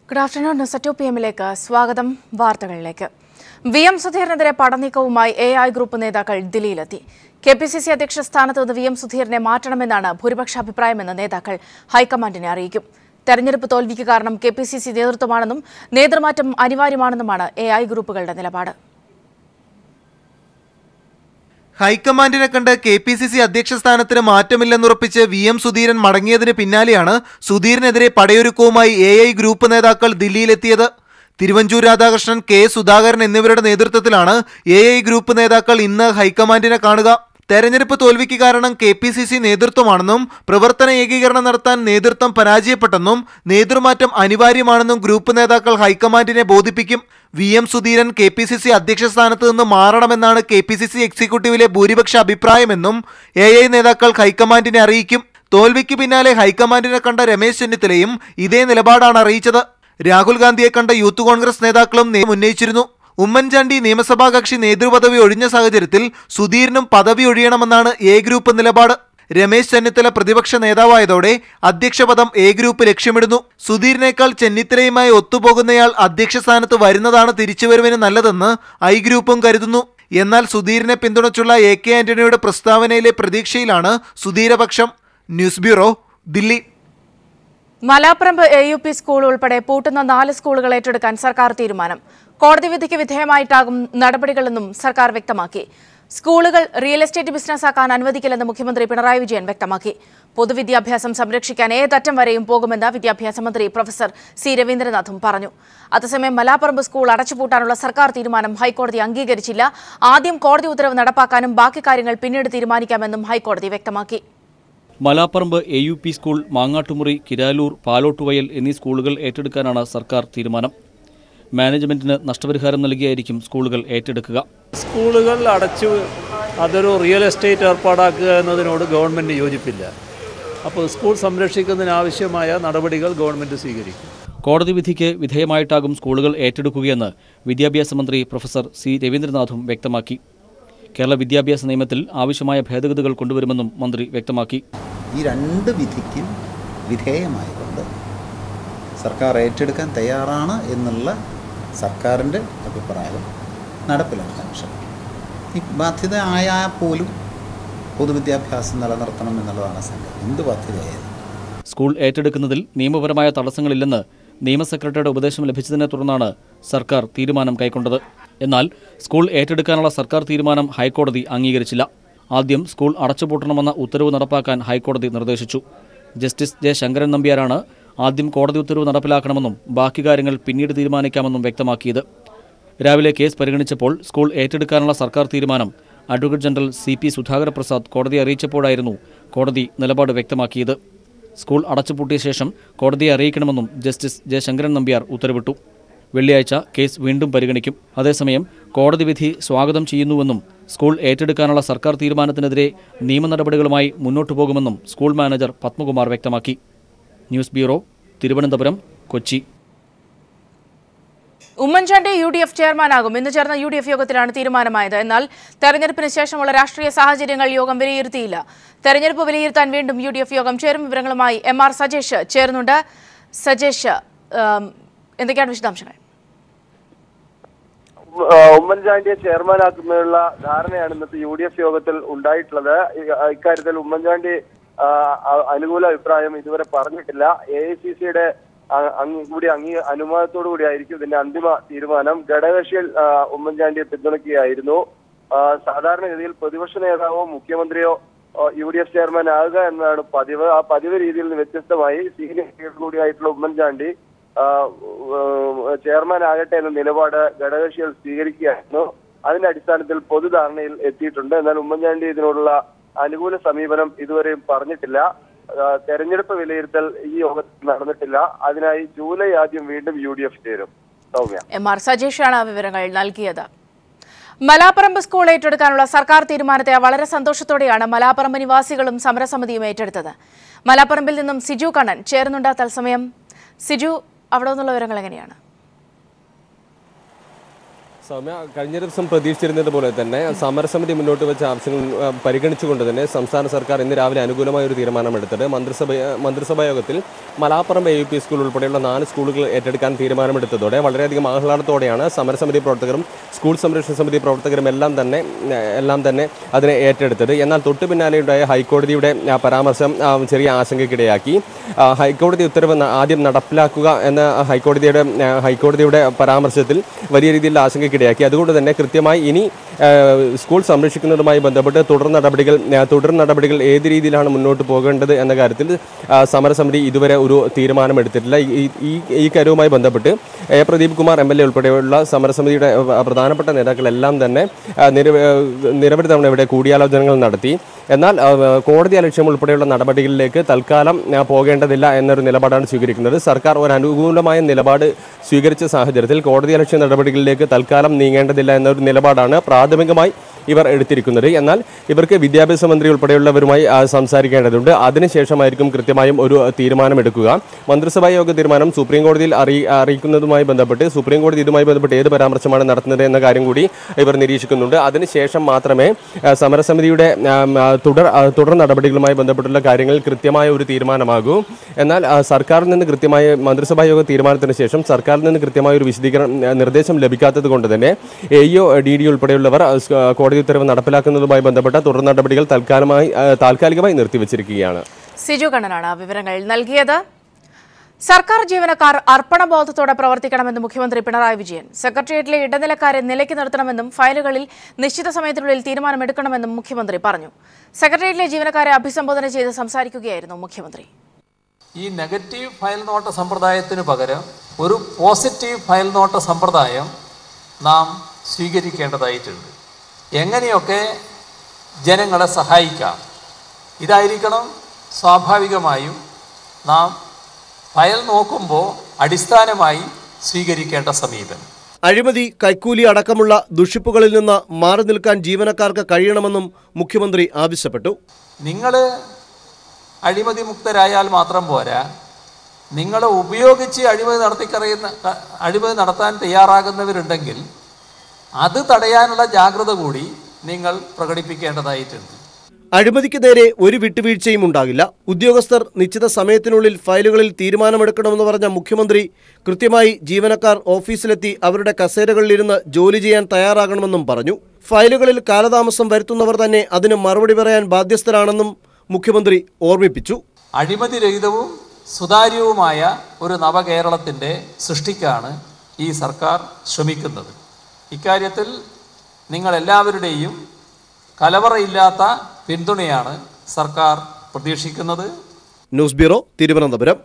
good afternoon news two P എമ്മിലേക്ക് സ്വാഗതം വാർത്തകളിലേക്ക് വി എം സുധീറിനെതിരെ പടനീക്കവുമായി എ ഐ ഗ്രൂപ്പ് നേതാക്കൾ ദില്ലിയിലെത്തി കെ പി സി സി അധ്യക്ഷ സ്ഥാനത്ത് നിന്ന് വി എം സുധീറിനെ മാറ്റണമെന്നാണ് ഭൂരിപക്ഷ അഭിപ്രായമെന്ന് നേതാക്കൾ ഹൈക്കമാൻഡിനെ അറിയിക്കും തെരഞ്ഞെടുപ്പ് തോൽവിക്ക് കാരണം കെ പി സി സി നേതൃത്വമാണെന്നും നേതൃമാറ്റം അനിവാര്യമാണെന്നുമാണ് എ ഐ ഗ്രൂപ്പുകളുടെ നിലപാട് ഹൈക്കമാൻഡിനെ കണ്ട് കെ പി സി സി അധ്യക്ഷ സ്ഥാനത്തിന് മാറ്റമില്ലെന്നുറപ്പിച്ച് വി എം സുധീരൻ മടങ്ങിയതിന് പിന്നാലെയാണ് സുധീറിനെതിരെ പടയൊരുക്കവുമായി എ ഐ ഗ്രൂപ്പ് നേതാക്കൾ ദില്ലിയിലെത്തിയത് തിരുവഞ്ചൂർ രാധാകൃഷ്ണൻ കെ സുധാകരൻ എന്നിവരുടെ നേതൃത്വത്തിലാണ് എ ഐ ഗ്രൂപ്പ് നേതാക്കൾ ഇന്ന് ഹൈക്കമാൻഡിനെ കാണുക തെരഞ്ഞെടുപ്പ് തോൽവിക്ക് കാരണം കെ പി സി സി നേതൃത്വമാണെന്നും പ്രവർത്തന ഏകീകരണം നടത്താൻ നേതൃത്വം പരാജയപ്പെട്ടെന്നും നേതൃമാറ്റം അനിവാര്യമാണെന്നും ഗ്രൂപ്പ് നേതാക്കൾ ഹൈക്കമാൻഡിനെ ബോധിപ്പിക്കും V M Sudheeran K P C C അധ്യക്ഷ സ്ഥാനത്ത് നിന്ന് മാറണമെന്നാണ് കെ പി സി സി എക്സിക്യൂട്ടീവിലെ ഭൂരിപക്ഷ അഭിപ്രായമെന്നും എ ഐ നേതാക്കൾ ഹൈക്കമാൻഡിനെ അറിയിക്കും തോൽവിക്ക് പിന്നാലെ ഹൈക്കമാൻഡിനെ കണ്ട രമേശ് ചെന്നിത്തലയും ഇതേ നിലപാടാണ് അറിയിച്ചത് രാഹുൽ ഗാന്ധിയെ കണ്ട യൂത്ത് കോൺഗ്രസ് നേതാക്കളും നയം ഉന്നയിച്ചിരുന്നു ഉമ്മൻചാണ്ടി നിയമസഭാ കക്ഷി നേതൃപദവി ഒഴിഞ്ഞ സാഹചര്യത്തിൽ സുധീറിനും പദവി ഒഴിയണമെന്നാണ് എ ഗ്രൂപ്പ് നിലപാട് രമേശ് ചെന്നിത്തല പ്രതിപക്ഷ നേതാവായതോടെ അധ്യക്ഷപദം എ ഗ്രൂപ്പ് ലക്ഷ്യമിടുന്നു സുധീറിനേക്കാൾ ചെന്നിത്തലയുമായി ഒത്തുപോകുന്നയാൾ അധ്യക്ഷ സ്ഥാനത്ത് വരുന്നതാണ് തിരിച്ചുവരവിന് നല്ലതെന്ന് ഐ ഗ്രൂപ്പും കരുതുന്നു എന്നാൽ സുധീറിനെ പിന്തുണച്ചുള്ള എ കെ ആന്റണിയുടെ പ്രസ്താവനയിലെ പ്രതീക്ഷയിലാണ് സുധീരപക്ഷം news bureau Delhi Malaparamba A U P school ഉൾപ്പെടെ പൂട്ടുന്ന നാല് സ്കൂളുകൾ ഏറ്റെടുക്കാൻ സർക്കാർ തീരുമാനം കോടതി വിധിക്ക് വിധേയമായിട്ടാകും നടപടികളെന്നും സർക്കാർ വ്യക്തമാക്കി സ്കൂളുകൾ റിയൽ എസ്റ്റേറ്റ് ബിസിനസ്സാക്കാൻ അനുവദിക്കില്ലെന്ന് മുഖ്യമന്ത്രി പിണറായി വിജയൻ വ്യക്തമാക്കി പൊതുവിദ്യാഭ്യാസം സംരക്ഷിക്കാൻ ഏതറ്റം വരെയും പോകുമെന്ന് വിദ്യാഭ്യാസ മന്ത്രി പ്രൊഫസർ സി രവീന്ദ്രനാഥും പറഞ്ഞു അതേസമയം മലാപ്പറമ്പ് സ്കൂൾ അടച്ചുപൂട്ടാനുള്ള സർക്കാർ തീരുമാനം ഹൈക്കോടതി അംഗീകരിച്ചില്ല ആദ്യം കോടതി ഉത്തരവ് നടപ്പാക്കാനും ബാക്കി കാര്യങ്ങൾ പിന്നീട് തീരുമാനിക്കാമെന്നും ഹൈക്കോടതി വ്യക്തമാക്കി Malaparamba A U P school Mangattumuri Kiraloor Palottuvayal എന്നീ സ്കൂളുകൾ ഏറ്റെടുക്കാനാണ് സർക്കാർ തീരുമാനം മാനേജ്മെന്റിന് നഷ്ടപരിഹാരം നൽകിയായിരിക്കും സ്കൂളുകൾ ഏറ്റെടുക്കുക സ്കൂളുകൾ അടച്ചു അതൊരു റിയൽ എസ്റ്റേറ്റ് ഏർപ്പാടാക്കുക എന്നതിനോട് ഗവൺമെൻറ് യോജിപ്പില്ല അപ്പോൾ സ്കൂൾ സംരക്ഷിക്കുന്നതിനാവശ്യമായ നടപടികൾ ഗവൺമെൻറ് സ്വീകരിക്കും കോടതി വിധിക്ക് വിധേയമായിട്ടാകും സ്കൂളുകൾ ഏറ്റെടുക്കുകയെന്ന് വിദ്യാഭ്യാസ മന്ത്രി പ്രൊഫസർ സി രവീന്ദ്രനാഥും വ്യക്തമാക്കി കേരള വിദ്യാഭ്യാസ നിയമത്തിൽ ആവശ്യമായ ഭേദഗതികൾ കൊണ്ടുവരുമെന്നും മന്ത്രി വ്യക്തമാക്കി ഈ രണ്ട് വിധിക്കും വിധേയമായിക്കൊണ്ട് സർക്കാർ ഏറ്റെടുക്കാൻ തയ്യാറാണ് എന്നുള്ള സർക്കാരിൻ്റെ അഭിപ്രായം നടപ്പിലാക്കാൻ ശ്രമിക്കും ഈ ബാധ്യത ആയാൽ പോലും പൊതുവിദ്യാഭ്യാസം നിലനിർത്തണം എന്നുള്ളതാണ് സംഘം എന്ത് ബാധ്യതയായാലും സ്കൂൾ ഏറ്റെടുക്കുന്നതിൽ നിയമപരമായ തടസ്സങ്ങളില്ലെന്ന് നിയമ സെക്രട്ടറിയുടെ ഉപദേശം ലഭിച്ചതിനെ തുടർന്നാണ് സർക്കാർ തീരുമാനം കൈക്കൊണ്ടത് എന്നാൽ സ്കൂൾ ഏറ്റെടുക്കാനുള്ള സർക്കാർ തീരുമാനം ഹൈക്കോടതി അംഗീകരിച്ചില്ല ആദ്യം സ്കൂൾ അടച്ചുപൂട്ടണമെന്ന ഉത്തരവ് നടപ്പാക്കാൻ ഹൈക്കോടതി നിർദ്ദേശിച്ചു ജസ്റ്റിസ് ജെ ശങ്കരൻ നമ്പ്യാരാണ് ആദ്യം കോടതി ഉത്തരവ് നടപ്പിലാക്കണമെന്നും ബാക്കി കാര്യങ്ങൾ പിന്നീട് തീരുമാനിക്കാമെന്നും വ്യക്തമാക്കിയത് രാവിലെ കേസ് പരിഗണിച്ചപ്പോൾ സ്കൂൾ ഏറ്റെടുക്കാനുള്ള സർക്കാർ തീരുമാനം advocate general C P Sudhakara Prasad കോടതിയെ അറിയിച്ചപ്പോഴായിരുന്നു കോടതി നിലപാട് വ്യക്തമാക്കിയത് സ്കൂൾ അടച്ചുപൂട്ടിയ ശേഷം കോടതിയെ അറിയിക്കണമെന്നും ജസ്റ്റിസ് ജെ ശങ്കരൻ നമ്പ്യാർ ഉത്തരവിട്ടു വെള്ളിയാഴ്ച കേസ് വീണ്ടും പരിഗണിക്കും അതേസമയം കോടതി വിധി സ്വാഗതം ചെയ്യുന്നുവെന്നും സ്കൂൾ ഏറ്റെടുക്കാനുള്ള സർക്കാർ തീരുമാനത്തിനെതിരെ നിയമ നടപടികളുമായി മുന്നോട്ടു പോകുമെന്നും സ്കൂൾ മാനേജർ പത്മകുമാർ വ്യക്തമാക്കി news bureau Thiruvananthapuram Kochi Oommen Chandy U D F ചെയർമാനാകും ഇന്ന് ചേർന്ന യു ഡി എഫ് യോഗത്തിലാണ് തീരുമാനമായത് എന്നാൽ തെരഞ്ഞെടുപ്പിന് ശേഷമുള്ള രാഷ്ട്രീയ സാഹചര്യങ്ങൾ യോഗം വിലയിരുത്തിയില്ല തെരഞ്ഞെടുപ്പ് വിലയിരുത്താൻ വീണ്ടും യു ഡി എഫ് യോഗം ചേരും വിവരങ്ങളുമായി എം ആർ സജേഷ് ചേരുന്നുണ്ട് സജേഷ് ഉം, എന്തൊക്കെയാണ് വിശദാംശങ്ങൾ ആ, ഉമ്മൻചാണ്ടിയെ ചെയർമാനാക്കുന്നതിനുള്ള ധാരണയാണ് ഇന്നത്തെ യു ഡി എഫ് യോഗത്തിൽ ഉണ്ടായിട്ടുള്ളത് ഈ- ഇക്കാര്യത്തിൽ ഉമ്മൻചാണ്ടി ആ, അ- അനുകൂല അഭിപ്രായം ഇതുവരെ പറഞ്ഞിട്ടില്ല എ ഐ സി സിയുടെ കൂടി അംഗീ അനുവാദത്തോടു കൂടി ആയിരിക്കും ഇതിന്റെ അന്തിമ തീരുമാനം ഘടകകക്ഷിയിൽ ആ, ഉമ്മൻചാണ്ടിയെ പിന്തുണയ്ക്കുകയായിരുന്നു ആ, സാധാരണഗതിയിൽ പ്രതിപക്ഷ നേതാവോ മുഖ്യമന്ത്രിയോ യു ഡി എഫ് ചെയർമാൻ ആകുക എന്നതാണ് പതിവ് ആ പതിവ് രീതിയിൽ നിന്ന് വ്യത്യസ്തമായി സീനിയർ കൂടിയായിട്ടുള്ള ഉമ്മൻചാണ്ടി ആ, ഏഹ് ചെയർമാൻ ആകട്ടെ എന്ന നിലപാട് ഘടകകക്ഷികൾ സ്വീകരിക്കുകയായിരുന്നു അതിന്റെ അടിസ്ഥാനത്തിൽ പൊതുധാരണയിൽ എത്തിയിട്ടുണ്ട് എന്നാൽ ഉമ്മൻചാണ്ടി ഇതിനോടുള്ള അനുകൂല സമീപനം ഇതുവരെയും പറഞ്ഞിട്ടില്ല ആ, തെരഞ്ഞെടുപ്പ് വിലയിരുത്തൽ ഈ യോഗത്തിൽ നടന്നിട്ടില്ല അതിനായി ജൂലൈ ആദ്യം വീണ്ടും യു ഡി എഫ് ചേരും സൗമ്യ എം ആർ സജേഷാണ് ആ വിവരങ്ങൾ നൽകിയത് മലാപ്പറമ്പ് സ്കൂൾ ഏറ്റെടുക്കാനുള്ള സർക്കാർ തീരുമാനത്തെ വളരെ സന്തോഷത്തോടെയാണ് മലാപ്പറമ്പ് നിവാസികളും സമരസമിതിയും ഏറ്റെടുത്തത് മലാപ്പറമ്പിൽ നിന്നും സിജു കണ്ണൻ ചേരുന്നുണ്ട് തത്സമയം സിജു അവിടെ നിന്നുള്ള വിവരങ്ങൾ എങ്ങനെയാണ് സൗമ്യ കഴിഞ്ഞ ദിവസം പ്രതീക്ഷിച്ചിരുന്നത് പോലെ തന്നെ സമരസമിതി മുന്നോട്ട് വെച്ച ആവശ്യങ്ങൾ ആ, പരിഗണിച്ചുകൊണ്ട് തന്നെ സംസ്ഥാന സർക്കാർ ഇന്ന് രാവിലെ അനുകൂലമായ ഒരു തീരുമാനമെടുത്തത് മന്ത്രിസഭ മന്ത്രിസഭാ യോഗത്തിൽ Malappuram A U P school ഉൾപ്പെടെയുള്ള നാല് സ്കൂളുകൾ ഏറ്റെടുക്കാൻ തീരുമാനമെടുത്തതോടെ വളരെയധികം ആഹ്ലാദത്തോടെയാണ് സമരസമിതി പ്രവർത്തകരും സ്കൂൾ സംരക്ഷണ സമിതി പ്രവർത്തകരും എല്ലാം തന്നെ ആ, എല്ലാം തന്നെ അതിനെ ഏറ്റെടുത്തത് എന്നാൽ തൊട്ടു പിന്നാലെയുണ്ടായ ഹൈക്കോടതിയുടെ ആ, പരാമർശം ആ, ചെറിയ ആശങ്കയ്ക്കിടയാക്കി ആ, ഹൈക്കോടതി ഉത്തരവ് ന- ആദ്യം നടപ്പിലാക്കുക എന്ന ഹൈക്കോടതിയുടെ ആ, ഹൈക്കോടതിയുടെ പരാമർശത്തിൽ വലിയ രീതിയിൽ ആശങ്കയ്ക്കിടയാക്കി അതുകൊണ്ട് തന്നെ കൃത്യമായി ഇനി ആ, സ്കൂൾ സംരക്ഷിക്കുന്നതുമായി ബന്ധപ്പെട്ട് തുടർ നടപടികൾ ആ, തുടർ നടപടികൾ ഏത് രീതിയിലാണ് മുന്നോട്ട് പോകേണ്ടത് എന്ന കാര്യത്തിൽ ആ, സമരസമിതി ഇതുവരെ ഒരു തീരുമാനമെടുത്തിട്ടില്ല ഈ- ഈ ഈ കാര്യവുമായി ബന്ധപ്പെട്ട് A Pradeep Kumar M L A ഉൾപ്പെടെയുള്ള സമരസമിതിയുടെ ആ, പ്രധാനപ്പെട്ട നേതാക്കളെല്ലാം തന്നെ ആ, നിരവ- നിരവധി തവണ ഇവിടെ കൂടിയാലോചനകൾ നടത്തി എന്നാൽ ആ, കോടതി അലക്ഷ്യം ഉൾപ്പെടെയുള്ള നടപടികളിലേക്ക് തൽക്കാലം ആ, പോകേണ്ടതില്ല എന്നൊരു നിലപാടാണ് സ്വീകരിക്കുന്നത് സർക്കാർ ഒരു അനുകൂലമായ നിലപാട് സ്വീകരിച്ച സാഹചര്യത്തിൽ കോടതി അലക്ഷ്യ നടപടികളിലേക്ക് തൽക്കാലം നീങ്ങേണ്ടതില്ല എന്നൊരു നിലപാടാണ് പ്രാഥമികമായി ഇവർ എടുത്തിരിക്കുന്നത് എന്നാൽ ഇവർക്ക് വിദ്യാഭ്യാസ മന്ത്രി ഉൾപ്പെടെയുള്ളവരുമായി ആ, സംസാരിക്കേണ്ടതുണ്ട് അതിനുശേഷമായിരിക്കും കൃത്യമായും ഒരു തീരുമാനമെടുക്കുക മന്ത്രിസഭാ യോഗ തീരുമാനം സുപ്രീം കോടതിയിൽ അറി അറിയിക്കുന്നതുമായി ബന്ധപ്പെട്ട് സുപ്രീം കോടതി ഇതുമായി ബന്ധപ്പെട്ട് ഏത് പരാമർശമാണ് നടത്തുന്നത് എന്ന കാര്യം കൂടി ഇവർ നിരീക്ഷിക്കുന്നുണ്ട് അതിനുശേഷം മാത്രമേ ആ, സമരസമിതിയുടെ ആ, ആ, തുടർ ആ, തുടർ നടപടികളുമായി ബന്ധപ്പെട്ടുള്ള കാര്യങ്ങളിൽ കൃത്യമായ ഒരു തീരുമാനമാകൂ എന്നാൽ ആ, സർക്കാരിൽ നിന്ന് കൃത്യമായ മന്ത്രിസഭാ യോഗ തീരുമാനത്തിന് ശേഷം സർക്കാരിൽ നിന്ന് കൃത്യമായ ഒരു വിശദീകരണം ആ, നിർദ്ദേശം ലഭിക്കാത്തത് കൊണ്ട് തന്നെ എ ഇഒ ഡി ഡി ഉൾപ്പെടെയുള്ളവർ ആ, സ്- ആ, കോടതി ഉത്തരവ് നടപ്പിലാക്കുന്നതുമായി ബന്ധപ്പെട്ട തുടർ നടപടികൾ തൽക്കാലമായി ആ, താൽക്കാലികമായി നിർത്തിവച്ചിരിക്കുകയാണ് സിജു കണ്ണനാണ് വിവരങ്ങൾ നൽകിയത് സർക്കാർ ജീവനക്കാർ അർപ്പണബോധത്തോടെ പ്രവർത്തിക്കണമെന്ന് മുഖ്യമന്ത്രി പിണറായി വിജയൻ സെക്രട്ടേറിയറ്റിലെ ഇടനിലക്കാരെ നിലയ്ക്ക് നിർത്തണമെന്നും ഫയലുകളിൽ നിശ്ചിത സമയത്തിനുള്ളിൽ തീരുമാനമെടുക്കണമെന്നും മുഖ്യമന്ത്രി പറഞ്ഞു സെക്രട്ടേറിയറ്റിലെ ജീവനക്കാരെ അഭിസംബോധന ചെയ്ത് സംസാരിക്കുകയായിരുന്നു മുഖ്യമന്ത്രി ഈ നെഗറ്റീവ് ഫയൽ നോട്ട സമ്പ്രദായത്തിന് പകരം ഒരു പോസിറ്റീവ് ഫയൽ നോട്ട സമ്പ്രദായം നാം സ്വീകരിക്കേണ്ടതായിട്ടുണ്ട് എങ്ങനെയൊക്കെ ജനങ്ങളെ സഹായിക്കാം ഇതായിരിക്കണം സ്വാഭാവികമായും നാം ഫയൽ നോക്കുമ്പോൾ അടിസ്ഥാനമായി സ്വീകരിക്കേണ്ട സമീപനം അഴിമതി കൈക്കൂലി അടക്കമുള്ള ദുഷിപ്പുകളിൽ നിന്ന് മാറി നിൽക്കാൻ ജീവനക്കാർക്ക് കഴിയണമെന്നും മുഖ്യമന്ത്രി ആവശ്യപ്പെട്ടു നിങ്ങൾ അഴിമതി മുക്തരായാൽ മാത്രം പോരാ നിങ്ങളെ ഉപയോഗിച്ച് അഴിമതി നടത്തിക്കറിയുന്ന ക- അഴിമതി നടത്താൻ തയ്യാറാകുന്നവരുണ്ടെങ്കിൽ അത് തടയാനുള്ള ജാഗ്രത കൂടി നിങ്ങൾ പ്രകടിപ്പിക്കേണ്ടതായിട്ടുണ്ട് അഴിമതിക്ക് നേരെ ഒരു വിട്ടുവീഴ്ചയും ഉണ്ടാകില്ല ഉദ്യോഗസ്ഥർ നിശ്ചിത സമയത്തിനുള്ളിൽ ഫയലുകളിൽ തീരുമാനമെടുക്കണമെന്ന് പറഞ്ഞ മുഖ്യമന്ത്രി കൃത്യമായി ജീവനക്കാർ ഓഫീസിലെത്തി അവരുടെ കസേരകളിലിരുന്ന് ജോലി ചെയ്യാൻ തയ്യാറാകണമെന്നും പറഞ്ഞു ഫയലുകളിൽ കാലതാമസം വരുത്തുന്നവർ തന്നെ അതിന് മറുപടി പറയാൻ ബാധ്യസ്ഥരാണെന്നും മുഖ്യമന്ത്രി ഓർമ്മിപ്പിച്ചു അഴിമതി രഹിതവും സുതാര്യവുമായ ഒരു നവകേരളത്തിൻ്റെ സൃഷ്ടിക്കാണ് ഈ സർക്കാർ ശ്രമിക്കുന്നത് ഇക്കാര്യത്തിൽ നിങ്ങളെല്ലാവരുടെയും കലവറയില്ലാത്ത പിന്തുണയാണ് സർക്കാർ പ്രതീക്ഷിക്കുന്നത് ന്യൂസ് ബ്യൂറോ തിരുവനന്തപുരം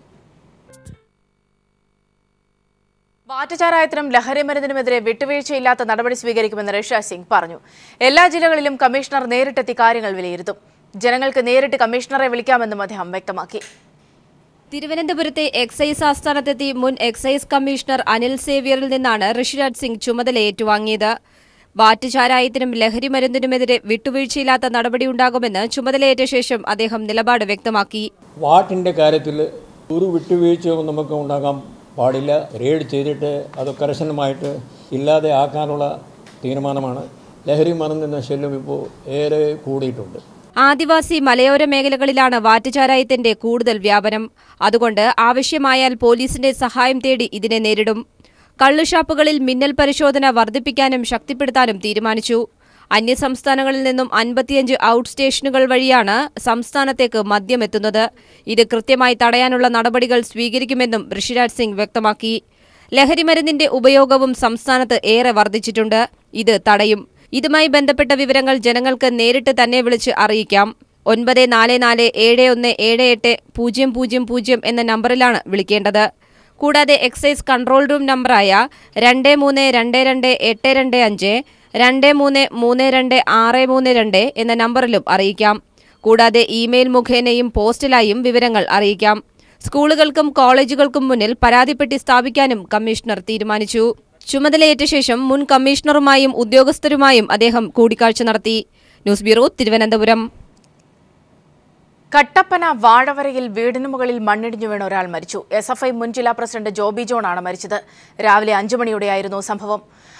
വാറ്റുചാരായത്തിനും ലഹരിമരുന്നിനുമെതിരെ വിട്ടുവീഴ്ചയില്ലാത്ത നടപടി സ്വീകരിക്കുമെന്ന് ഋഷ സിംഗ് പറഞ്ഞു എല്ലാ ജില്ലകളിലും കമ്മീഷണർ നേരിട്ടെത്തി കാര്യങ്ങൾ വിലയിരുത്തും ജനങ്ങൾക്ക് നേരിട്ട് കമ്മീഷണറെ വിളിക്കാമെന്നും അദ്ദേഹം വ്യക്തമാക്കി തിരുവനന്തപുരത്തെ എക്സൈസ് ആസ്ഥാനത്തെത്തി മുൻ എക്സൈസ് കമ്മീഷണർ അനിൽ സേവ്യറിൽ നിന്നാണ് ഋഷിരാജ് സിംഗ് ചുമതല ഏറ്റുവാങ്ങിയത് വാറ്റുചാരായത്തിനും ലഹരിമരുന്നിനുമെതിരെ വിട്ടുവീഴ്ചയില്ലാത്ത നടപടിയുണ്ടാകുമെന്ന് ചുമതലയേറ്റ ശേഷം അദ്ദേഹം നിലപാട് വ്യക്തമാക്കി വാട്ടിൻ്റെ കാര്യത്തിൽ ഒരു വിട്ടുവീഴ്ചയും നമുക്ക് ഉണ്ടാകാൻ പാടില്ല റെയ്ഡ് ചെയ്തിട്ട് അത് കർശനമായിട്ട് ഇല്ലാതെ ആക്കാനുള്ള തീരുമാനമാണ് ലഹരി മരുന്നിൻ്റെ ശല്യം ഇപ്പോൾ ഏറെ കൂടിയിട്ടുണ്ട് ആദിവാസി മലയോര മേഖലകളിലാണ് വാറ്റുചാരായത്തിന്റെ കൂടുതൽ വ്യാപനം അതുകൊണ്ട് ആവശ്യമായാൽ പോലീസിന്റെ സഹായം തേടി ഇതിനെ നേരിടും കള്ളുഷാപ്പുകളിൽ മിന്നൽ പരിശോധന വർദ്ധിപ്പിക്കാനും ശക്തിപ്പെടുത്താനും തീരുമാനിച്ചു അന്യസംസ്ഥാനങ്ങളിൽ നിന്നും അൻപത്തിയഞ്ച് ഔട്ട് സ്റ്റേഷനുകൾ വഴിയാണ് സംസ്ഥാനത്തേക്ക് മദ്യം എത്തുന്നത് ഇത് കൃത്യമായി തടയാനുള്ള നടപടികൾ സ്വീകരിക്കുമെന്നും ഋഷിരാജ് സിംഗ് വ്യക്തമാക്കി ലഹരിമരുന്നിന്റെ ഉപയോഗവും സംസ്ഥാനത്ത് ഏറെ വർദ്ധിച്ചിട്ടുണ്ട് ഇത് തടയും ഇതുമായി ബന്ധപ്പെട്ട വിവരങ്ങൾ ജനങ്ങൾക്ക് നേരിട്ട് തന്നെ വിളിച്ച് അറിയിക്കാം ഒൻപത് നാല് നാല് ഏഴ് ഒന്ന് ഏഴ് എട്ട് പൂജ്യം പൂജ്യം പൂജ്യം എന്ന നമ്പറിലാണ് വിളിക്കേണ്ടത് കൂടാതെ എക്സൈസ് കൺട്രോൾ റൂം നമ്പറായ രണ്ട് മൂന്ന് രണ്ട് രണ്ട് എട്ട് രണ്ട് അഞ്ച് രണ്ട് മൂന്ന് മൂന്ന് രണ്ട് ആറ് മൂന്ന് രണ്ട് എന്ന നമ്പറിലും അറിയിക്കാം കൂടാതെ ഇമെയിൽ മുഖേനയും പോസ്റ്റലായും വിവരങ്ങൾ അറിയിക്കാം സ്കൂളുകൾക്കും കോളേജുകൾക്കും മുന്നിൽ പരാതിപ്പെട്ടി സ്ഥാപിക്കാനും കമ്മീഷണർ തീരുമാനിച്ചു ചുമതലയേറ്റ ശേഷം മുൻ കമ്മീഷണറുമായും ഉദ്യോഗസ്ഥരുമായും അദ്ദേഹം കൂടിക്കാഴ്ച നടത്തി ന്യൂസ് ബ്യൂറോ തിരുവനന്തപുരം കട്ടപ്പന വാഴവരയിൽ വീടിന് മുകളിൽ മണ്ണിടിഞ്ഞു വീണ ഒരാൾ മരിച്ചു എസ് എഫ് ഐ മുൻ ജില്ലാ പ്രസിഡന്റ് ജോബി ജോണാണ് മരിച്ചത് രാവിലെ അഞ്ചു മണിയോടെയായിരുന്നു സംഭവം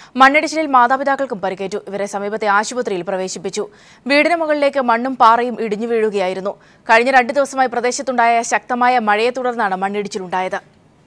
മണ്ണിടിച്ചിലിൽ മാതാപിതാക്കൾക്കും പരിക്കേറ്റു ഇവരെ സമീപത്തെ ആശുപത്രിയിൽ പ്രവേശിപ്പിച്ചു വീടിന് മുകളിലേക്ക് മണ്ണും പാറയും ഇടിഞ്ഞു വീഴുകയായിരുന്നു കഴിഞ്ഞ രണ്ട് ദിവസമായി പ്രദേശത്തുണ്ടായ ശക്തമായ മഴയെ തുടർന്നാണ് മണ്ണിടിച്ചിലുണ്ടായത്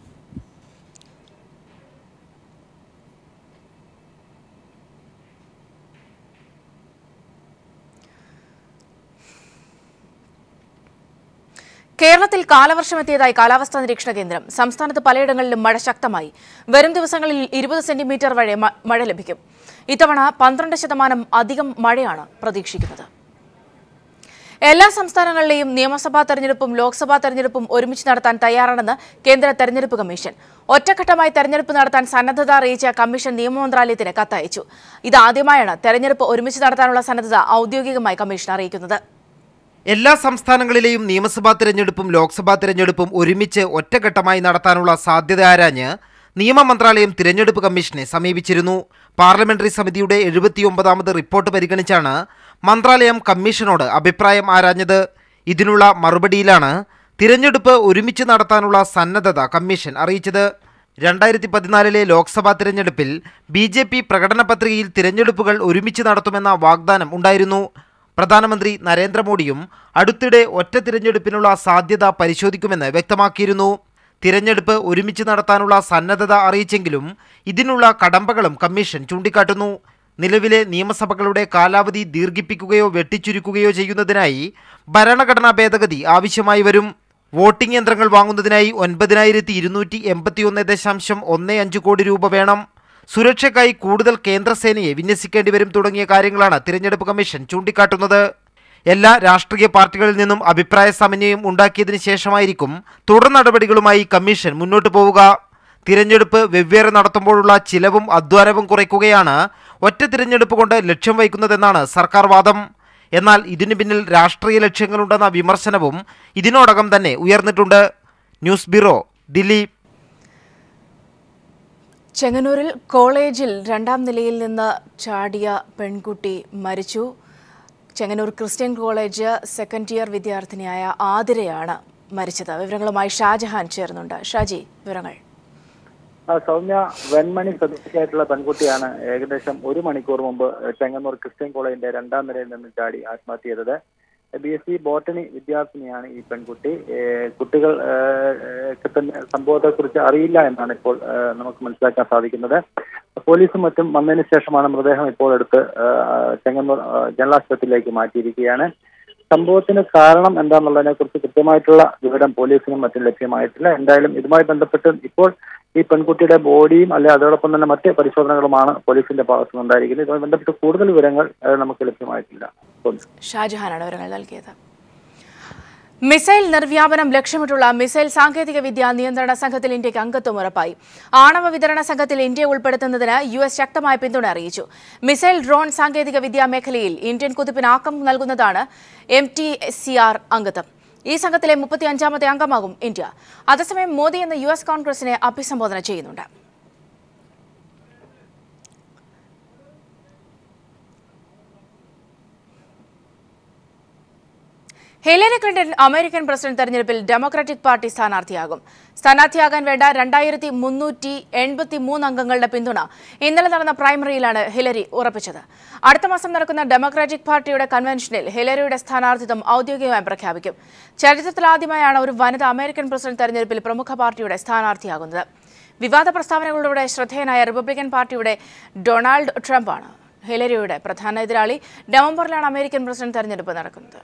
കേരളത്തിൽ കാലവർഷം എത്തിയതായി കാലാവസ്ഥാ നിരീക്ഷണ കേന്ദ്രം സംസ്ഥാനത്ത് പലയിടങ്ങളിലും മഴ ശക്തമായി വരും ദിവസങ്ങളിൽ ഇരുപത് സെന്റിമീറ്റർ വരെ മ- മഴ ലഭിക്കും ഇത്തവണ പന്ത്രണ്ട് ശതമാനം അധികം മഴയാണ് പ്രതീക്ഷിക്കുന്നത് എല്ലാ സംസ്ഥാനങ്ങളിലെയും നിയമസഭാ തെരഞ്ഞെടുപ്പും ലോക്സഭാ തെരഞ്ഞെടുപ്പും ഒരുമിച്ച് നടത്താൻ തയ്യാറാണെന്ന് കേന്ദ്ര തെരഞ്ഞെടുപ്പ് കമ്മീഷൻ ഒറ്റഘട്ടമായി തെരഞ്ഞെടുപ്പ് നടത്താൻ സന്നദ്ധത അറിയിച്ച കമ്മീഷൻ നിയമമന്ത്രാലയത്തിന് കത്തയച്ചു ഇതാദ്യമായാണ് തെരഞ്ഞെടുപ്പ് ഒരുമിച്ച് നടത്താനുള്ള സന്നദ്ധത ഔദ്യോഗികമായി കമ്മീഷൻ അറിയിക്കുന്നത് എല്ലാ സംസ്ഥാനങ്ങളിലെയും നിയമസഭാ തിരഞ്ഞെടുപ്പും ലോക്സഭാ തിരഞ്ഞെടുപ്പും ഒരുമിച്ച് ഒറ്റഘട്ടമായി നടത്താനുള്ള സാധ്യത ആരാഞ്ഞ് നിയമ മന്ത്രാലയം തിരഞ്ഞെടുപ്പ് കമ്മീഷനെ സമീപിച്ചിരുന്നു പാർലമെന്ററി സമിതിയുടെ എഴുപത്തിയൊമ്പതാമത് റിപ്പോർട്ട് പരിഗണിച്ചാണ് മന്ത്രാലയം കമ്മീഷനോട് അഭിപ്രായം ആരാഞ്ഞത് ഇതിനുള്ള മറുപടിയിലാണ് തിരഞ്ഞെടുപ്പ് ഒരുമിച്ച് നടത്താനുള്ള സന്നദ്ധത കമ്മീഷൻ അറിയിച്ചത് രണ്ടായിരത്തി പതിനാലിലെ ലോക്സഭാ തിരഞ്ഞെടുപ്പിൽ ബി ജെ പി പ്രകടന പത്രികയിൽ തിരഞ്ഞെടുപ്പുകൾ ഒരുമിച്ച് നടത്തുമെന്ന വാഗ്ദാനം ഉണ്ടായിരുന്നു പ്രധാനമന്ത്രി നരേന്ദ്രമോദിയും അടുത്തിടെ ഒറ്റ തിരഞ്ഞെടുപ്പിനുള്ള സാധ്യത പരിശോധിക്കുമെന്ന് വ്യക്തമാക്കിയിരുന്നു തിരഞ്ഞെടുപ്പ് ഒരുമിച്ച് നടത്താനുള്ള സന്നദ്ധത അറിയിച്ചെങ്കിലും ഇതിനുള്ള കടമ്പകളും കമ്മീഷൻ ചൂണ്ടിക്കാട്ടുന്നു നിലവിലെ നിയമസഭകളുടെ കാലാവധി ദീർഘിപ്പിക്കുകയോ വെട്ടിച്ചുരുക്കുകയോ ചെയ്യുന്നതിനായി ഭരണഘടനാ ഭേദഗതി ആവശ്യമായി വരും വോട്ടിംഗ് യന്ത്രങ്ങൾ വാങ്ങുന്നതിനായി ഒൻപതിനായിരത്തി ഇരുന്നൂറ്റി എൺപത്തിയൊന്ന് ദശാംശം ഒന്ന് അഞ്ച് കോടി രൂപ വേണം സുരക്ഷയ്ക്കായി കൂടുതൽ കേന്ദ്രസേനയെ വിന്യസിക്കേണ്ടി വരും തുടങ്ങിയ കാര്യങ്ങളാണ് തിരഞ്ഞെടുപ്പ് കമ്മീഷൻ ചൂണ്ടിക്കാട്ടുന്നത് എല്ലാ രാഷ്ട്രീയ പാർട്ടികളിൽ നിന്നും അഭിപ്രായ സമന്വയം ഉണ്ടാക്കിയതിനു ശേഷമായിരിക്കും തുടർ നടപടികളുമായി കമ്മീഷൻ മുന്നോട്ട് പോവുക തിരഞ്ഞെടുപ്പ് വെവ്വേറെ നടത്തുമ്പോഴുള്ള ചിലവും അധ്വാനവും കുറയ്ക്കുകയാണ് ഒറ്റ തിരഞ്ഞെടുപ്പ് കൊണ്ട് ലക്ഷ്യം വയ്ക്കുന്നതെന്നാണ് സർക്കാർ വാദം എന്നാൽ ഇതിനു പിന്നിൽ രാഷ്ട്രീയ ലക്ഷ്യങ്ങളുണ്ടെന്ന വിമർശനവും ഇതിനോടകം തന്നെ ഉയർന്നിട്ടുണ്ട് ന്യൂസ് ബ്യൂറോ ദില്ലി ചെങ്ങന്നൂരിൽ കോളേജിൽ രണ്ടാം നിലയിൽ നിന്ന് ചാടിയ പെൺകുട്ടി മരിച്ചു Chengannur Christian college second year വിദ്യാർത്ഥിനിയായ ആതിരയാണ് മരിച്ചത് വിവരങ്ങളുമായി ഷാജഹാൻ ചേർന്നുണ്ട് ഷാജി വിവരങ്ങൾ ആ, സൗമ്യ വെൺമണി സ്വദേശിയായിട്ടുള്ള പെൺകുട്ടിയാണ് ഏകദേശം ഒരു മണിക്കൂർ മുമ്പ് ചെങ്ങന്നൂർ ക്രിസ്ത്യൻ കോളേജിന്റെ രണ്ടാം നിലയിൽ നിന്ന് ചാടി ആത്മഹത്യ ചെയ്തത് ബി എസ് സി ബോട്ടണി വിദ്യാർത്ഥിനിയാണ് ഈ പെൺകുട്ടി ഏ, കുട്ടികൾ ഏ, ഏ, തന്നെ സംഭവത്തെ കുറിച്ച് അറിയില്ല എന്നാണ് ഇപ്പോൾ ഏ, നമുക്ക് മനസ്സിലാക്കാൻ സാധിക്കുന്നത് പോലീസും മറ്റും വന്നതിന് ശേഷമാണ് മൃതദേഹം ഇപ്പോൾ എടുത്ത് ഏ, ചെങ്ങന്നൂർ ഏ, ജനറൽ ആശുപത്രിയിലേക്ക് മാറ്റിയിരിക്കുകയാണ് സംഭവത്തിന് കാരണം എന്താണെന്നുള്ളതിനെ കുറിച്ച് കൃത്യമായിട്ടുള്ള വിവരം പോലീസിനും മറ്റും ലഭ്യമായിട്ടില്ല എന്തായാലും ഇതുമായി ബന്ധപ്പെട്ട് ഇപ്പോൾ ഈ പെൺകുട്ടിയുടെ ബോഡിയും അല്ലെ അതോടൊപ്പം തന്നെ മറ്റ് പരിശോധനകളുമാണ് പോലീസിന്റെ ഭാഗത്തു നിന്നുണ്ടായിരിക്കുന്നത് ഇതുമായി ബന്ധപ്പെട്ട് കൂടുതൽ വിവരങ്ങൾ ഏഹ്, നമുക്ക് ലഭ്യമായിട്ടില്ല ഷാജഹാനാണ് വിവരങ്ങൾ നൽകിയത് മിസൈൽ നിർവ്യാപനം ലക്ഷ്യമിട്ടുള്ള മിസൈൽ സാങ്കേതിക വിദ്യ നിയന്ത്രണ സംഘത്തിൽ ഇന്ത്യക്ക് അംഗത്വം ഉറപ്പായി ആണവ വിതരണ സംഘത്തിൽ ഇന്ത്യ ഉൾപ്പെടുത്തുന്നതിന് യു എസ് ശക്തമായ പിന്തുണ അറിയിച്ചു മിസൈൽ ഡ്രോൺ സാങ്കേതിക വിദ്യാ മേഖലയിൽ ഇന്ത്യൻ കുതിപ്പിന് ആക്കം നൽകുന്നതാണ് എം ടി സി ആർ അംഗത്വം ഈ സംഘത്തിലെ മുപ്പത്തിയഞ്ചാമത്തെ അംഗമാകും ഇന്ത്യ അതേസമയം മോദി എന്ന യു എസ് കോൺഗ്രസിനെ അഭിസംബോധന ചെയ്യുന്നുണ്ട് ഹിലരി ക്ലിന്റൺ അമേരിക്കൻ പ്രസിഡന്റ് തെരഞ്ഞെടുപ്പിൽ ഡെമോക്രാറ്റിക് പാർട്ടി സ്ഥാനാർത്ഥിയാകും സ്ഥാനാർത്ഥിയാകാൻ വേണ്ട രണ്ടായിരത്തി മുന്നൂറ്റി എൺപത്തി മൂന്ന് അംഗങ്ങളുടെ പിന്തുണ ഇന്നലെ നടന്ന പ്രൈമറിയിലാണ് ഹിലരി ഉറപ്പിച്ചത് അടുത്ത മാസം നടക്കുന്ന ഡെമോക്രാറ്റിക് പാർട്ടിയുടെ കൺവെൻഷനിൽ ഹിലരിയുടെ സ്ഥാനാർത്ഥിത്വം ഔദ്യോഗികമായി പ്രഖ്യാപിക്കും ചരിത്രത്തിലാദ്യമായാണ് ഒരു വനിത അമേരിക്കൻ പ്രസിഡന്റ് തെരഞ്ഞെടുപ്പിൽ പ്രമുഖ പാർട്ടിയുടെ സ്ഥാനാർത്ഥിയാകുന്നത് വിവാദ പ്രസ്താവനകളിലൂടെ ശ്രദ്ധേയനായ റിപ്പബ്ലിക്കൻ പാർട്ടിയുടെ ഡൊണാൾഡ് ട്രംപാണ് ഹിലരിയുടെ പ്രധാന എതിരാളി നവംബറിലാണ് അമേരിക്കൻ പ്രസിഡന്റ് തെരഞ്ഞെടുപ്പ് നടക്കുന്നത്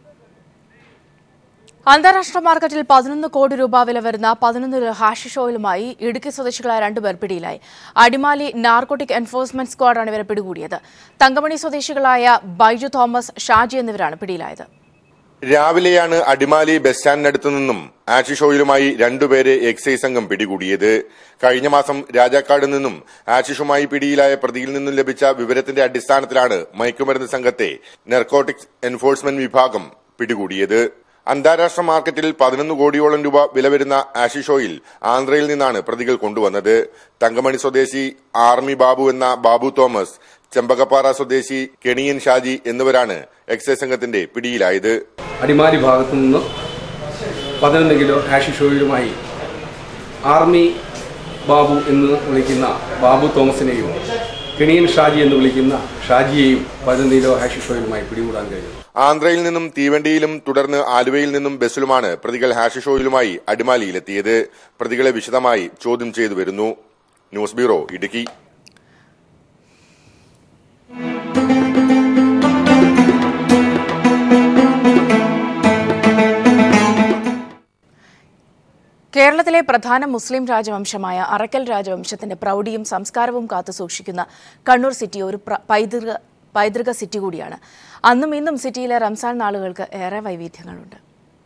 അന്താരാഷ്ട്ര മാർക്കറ്റിൽ പതിനൊന്ന് കോടി രൂപ വില വരുന്ന പതിനൊന്ന് ഹാഷിഷ് ഓയിലുമായി ഇടുക്കി സ്വദേശികളായ രണ്ടുപേർ പിടിയിലായി അടിമാലി നാർക്കോട്ടിക് എൻഫോഴ്സ്മെന്റ് സ്ക്വാഡാണ് ഇവരെ പിടികൂടിയത് തങ്കമണി സ്വദേശികളായ ബൈജു തോമസ് ഷാജി എന്നിവരാണ് പിടിയിലായത് രാവിലെയാണ് അടിമാലി ബസ് സ്റ്റാൻഡിനടുത്തു നിന്നും ആഷിഷ് ഓയിലുമായി രണ്ടുപേരെ എക്സൈസ് സംഘം പിടികൂടിയത് കഴിഞ്ഞ മാസം രാജാക്കാട് നിന്നും ആഷിഷുമായി പിടിയിലായ പ്രതിയിൽ നിന്നും ലഭിച്ച വിവരത്തിന്റെ അടിസ്ഥാനത്തിലാണ് മയക്കുമരുന്ന് സംഘത്തെ നെർക്കോട്ടിക്സ് എൻഫോഴ്സ്മെന്റ് വിഭാഗം പിടികൂടിയത് അന്താരാഷ്ട്ര മാർക്കറ്റിൽ പതിനൊന്ന് കോടിയോളം രൂപ വില വരുന്ന ആഷിഷ് ഓയിൽ ആന്ധ്രയിൽ നിന്നാണ് പ്രതികൾ കൊണ്ടുവന്നത് തങ്കമണി സ്വദേശി ആർമി ബാബു എന്ന ബാബു തോമസ് ചെമ്പകപ്പാറ സ്വദേശി കെണിയൻ ഷാജി എന്നിവരാണ് എക്സൈസ് സംഘത്തിന്റെ പിടിയിലായത് അടിമാലി ഭാഗത്തു നിന്ന് പതിനൊന്ന് കിലോ ഹാഷിഷ് ഓയിലുമായി ആർമി ബാബു എന്ന് വിളിക്കുന്ന ബാബു തോമസിനെയും കെണിയൻ ഷാജി എന്ന് വിളിക്കുന്ന ഷാജിയെയും പതിനൊന്ന് കിലോ ഹാഷിഷ് ഓയിലുമായി പിടികൂടാൻ കഴിഞ്ഞു ആന്ധ്രയിൽ നിന്നും തീവണ്ടിയിലും തുടർന്ന് ആലുവയിൽ നിന്നും ബസ്സിലുമാണ് പ്രതികൾ ഹാഷിഷ് ഓയിലുമായി അടിമാലിയിലെത്തിയത് പ്രതികളെ വിശദമായി ചോദ്യം ചെയ്തു വരുന്നു ന്യൂസ് ബ്യൂറോ ഇടുക്കി കേരളത്തിലെ പ്രധാന മുസ്ലിം രാജവംശമായ അറക്കൽ രാജവംശത്തിന്റെ പ്രൗഢിയും സംസ്കാരവും കാത്തുസൂക്ഷിക്കുന്ന കണ്ണൂർ സിറ്റി ഒരു പ്ര- പൈതൃക പൈതൃക സിറ്റി കൂടിയാണ് അന്നും ഇന്നും സിറ്റിയിലെ റംസാൻ നാളുകൾക്ക് ഏറെ വൈവിധ്യങ്ങളുണ്ട്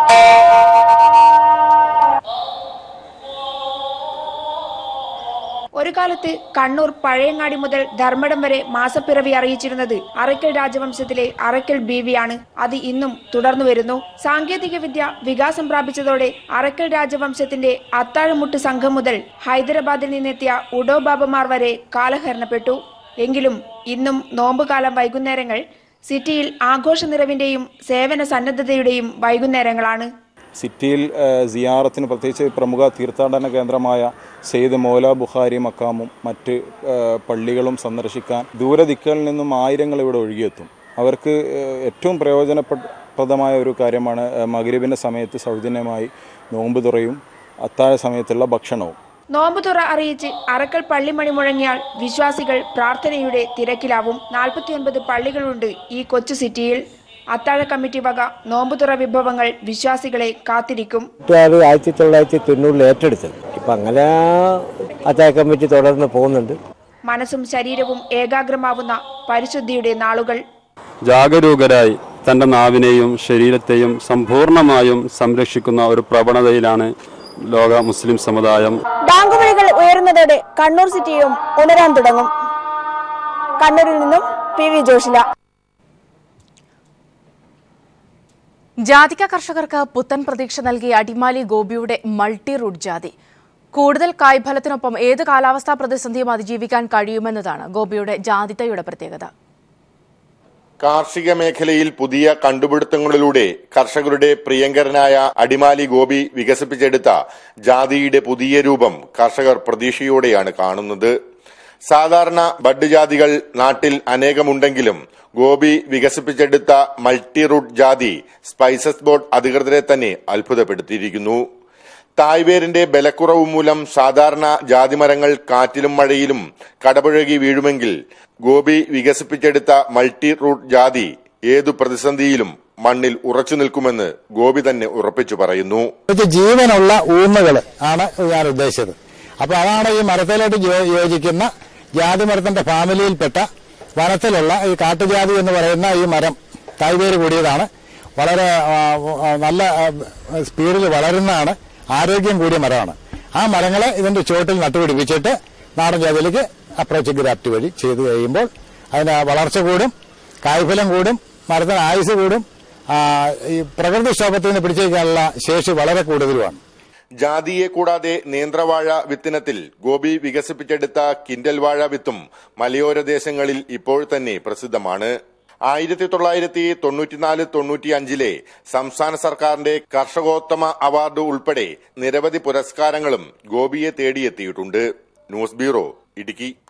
ഒരു കാലത്ത് കണ്ണൂർ പഴയങ്ങാടി മുതൽ ധർമ്മടം വരെ മാസപ്പിറവി അറിയിച്ചിരുന്നത് അറയ്ക്കൽ രാജവംശത്തിലെ അറയ്ക്കൽ ബീവിയാണ് അത് ഇന്നും തുടർന്നു വരുന്നു സാങ്കേതിക വിദ്യ വികാസം പ്രാപിച്ചതോടെ അറയ്ക്കൽ രാജവംശത്തിന്റെ അത്താഴമുട്ട് സംഘം മുതൽ ഹൈദരാബാദിൽ നിന്നെത്തിയ ഉഡോ ബാബമാർ വരെ കാലഹരണപ്പെട്ടു എങ്കിലും ഇന്നും നോമ്പുകാലം വൈകുന്നേരങ്ങൾ സിറ്റിയിൽ ആഘോഷ നിറവിന്റെയും സേവന സന്നദ്ധതയുടെയും വൈകുന്നേരങ്ങളാണ് സിറ്റിയിൽ ഏഹ്, സിയാറത്തിന് പ്രത്യേകിച്ച് പ്രമുഖ തീർത്ഥാടന കേന്ദ്രമായ സെയ്ദ് മൗല ബുഖാരി മക്കാമും മറ്റ് ഏഹ്, പള്ളികളും സന്ദർശിക്കാൻ ദൂരദിക്കുകളിൽ നിന്നും ആയിരങ്ങൾ ഇവിടെ ഒഴുകിയെത്തും അവർക്ക് ഏഹ്, ഏറ്റവും പ്രയോജനപ്രദമായ ഒരു കാര്യമാണ് ഏഹ്, മഗ്രിബിൻ്റെ സമയത്ത് സൗജന്യമായി നോമ്പ് തുറയും അത്താഴ സമയത്തുള്ള ഭക്ഷണവും നോമ്പുതുറ അറിയിച്ച് അറക്കൽ പള്ളിമണി മുഴങ്ങിയാൽ വിശ്വാസികൾ പ്രാർത്ഥനയുടെ തിരക്കിലാവും നാൽപ്പത്തിയൊൻപത് പള്ളികളുണ്ട് ഈ കൊച്ചു സിറ്റിയിൽ അത്താഴ കമ്മിറ്റി വക നോമ്പുതുറ വിഭവങ്ങൾ വിശ്വാസികളെ കാത്തിരിക്കും അത് ആയിരത്തി തൊള്ളായിരത്തി തൊണ്ണൂറിൽ ഏറ്റെടുത്തത് ഇപ്പം അങ്ങനെ അത്താഴ കമ്മിറ്റി തുടർന്ന് പോകുന്നുണ്ട് മനസ്സും ശരീരവും ഏകാഗ്രമാവുന്ന പരിശുദ്ധിയുടെ നാളുകൾ ജാഗരൂകരായി തൻ്റെ നാവിനെയും ശരീരത്തെയും സമ്പൂർണമായും സംരക്ഷിക്കുന്ന ഒരു പ്രവണതയിലാണ് ലോക മുസ്ലിം സമുദായം ബാങ്കുവിളികൾ ഉയരുന്നതോടെ കണ്ണൂർ സിറ്റിയും ഉണരാൻ തുടങ്ങും കണ്ണൂരിൽ നിന്നും പി വി ജോഷില ജാതിക കർഷകർക്ക് പുത്തൻ പ്രതീക്ഷ നൽകിയ അടിമാലി ഗോപിയുടെ മൾട്ടി റൂട്ട് ജാതി കൂടുതൽ കായ്ഫലത്തിനൊപ്പം ഏത് കാലാവസ്ഥാ പ്രതിസന്ധിയും അതിജീവിക്കാൻ കഴിയുമെന്നതാണ് ഗോപിയുടെ ജാതിത്തയുടെ പ്രത്യേകത കാർഷിക മേഖലയിൽ പുതിയ കണ്ടുപിടുത്തങ്ങളിലൂടെ കർഷകരുടെ പ്രിയങ്കരനായ അടിമാലി ഗോപി വികസിപ്പിച്ചെടുത്ത ജാതിയുടെ പുതിയ രൂപം കർഷകർ പ്രതീക്ഷയോടെയാണ് കാണുന്നത് സാധാരണ ബഡ് ജാതികൾ നാട്ടിൽ അനേകമുണ്ടെങ്കിലും ഗോപി വികസിപ്പിച്ചെടുത്ത മൾട്ടി റൂട്ട് ജാതി സ്പൈസസ് ബോർഡ് അധികൃതരെ തന്നെ അത്ഭുതപ്പെടുത്തിയിരിക്കുന്നു തായ്വേരിന്റെ ബലക്കുറവ് മൂലം സാധാരണ ജാതിമരങ്ങൾ കാറ്റിലും മഴയിലും കടപുഴകി വീഴുമെങ്കിൽ ഗോപി വികസിപ്പിച്ചെടുത്ത മൾട്ടി റൂട്ട് ജാതി ഏതു പ്രതിസന്ധിയിലും മണ്ണിൽ ഉറച്ചു നിൽക്കുമെന്ന് ഗോപി തന്നെ ഉറപ്പിച്ചു പറയുന്നു ഇത് ജീവനുള്ള ഊന്നുകൾ ആണ് ഞാൻ ഉദ്ദേശിച്ചത് അപ്പൊ അതാണ് ഈ മരത്തിലോട്ട് യോ- യോജിക്കുന്ന ജാതി മരത്തിന്റെ ഫാമിലിയിൽപ്പെട്ട വനത്തിലുള്ള ഈ കാട്ടുജാതി എന്ന് പറയുന്ന ഈ മരം തായ്വേര് കൂടിയതാണ് വളരെ ആ, ആ, നല്ല ആ, സ്പീഡിൽ വളരുന്നതാണ് ആരോഗ്യം കൂടിയ മരമാണ് ആ മരങ്ങളെ ഇതിന്റെ ചുവട്ടിൽ നട്ടുപിടിപ്പിച്ചിട്ട് നാടൻ ജാതിയിലേക്ക് അപ്രോച്ച് ഗ്രാഫ്റ്റ് വഴി ചെയ്തു കഴിയുമ്പോൾ അതിന് വളർച്ച കൂടും കായ്ഫലം കൂടും മരത്തിന് ആയുസ് കൂടും ആ, ഈ പ്രകൃതിക്ഷോഭത്തിൽ നിന്ന് പിടിച്ചേക്കാനുള്ള ശേഷി വളരെ കൂടുതലുമാണ് ജാതിയെ കൂടാതെ നേന്ത്രവാഴ വിത്തിനത്തിൽ ഗോപി വികസിപ്പിച്ചെടുത്ത കിൻഡൽ വാഴ വിത്തും മലയോര ദേശങ്ങളിൽ ഇപ്പോൾ തന്നെ പ്രസിദ്ധമാണ് ആയിരത്തി തൊള്ളായിരത്തി തൊണ്ണൂറ്റിനാല് തൊണ്ണൂറ്റി അഞ്ചിലെ സംസ്ഥാന സർക്കാരിന്റെ കർഷകോത്തമ അവാർഡ് ഉൾപ്പെടെ നിരവധി പുരസ്കാരങ്ങളും ഗോപിയെ തേടിയെത്തിയിട്ടുണ്ട് ന്യൂസ് ബ്യൂറോ ഇടുക്കി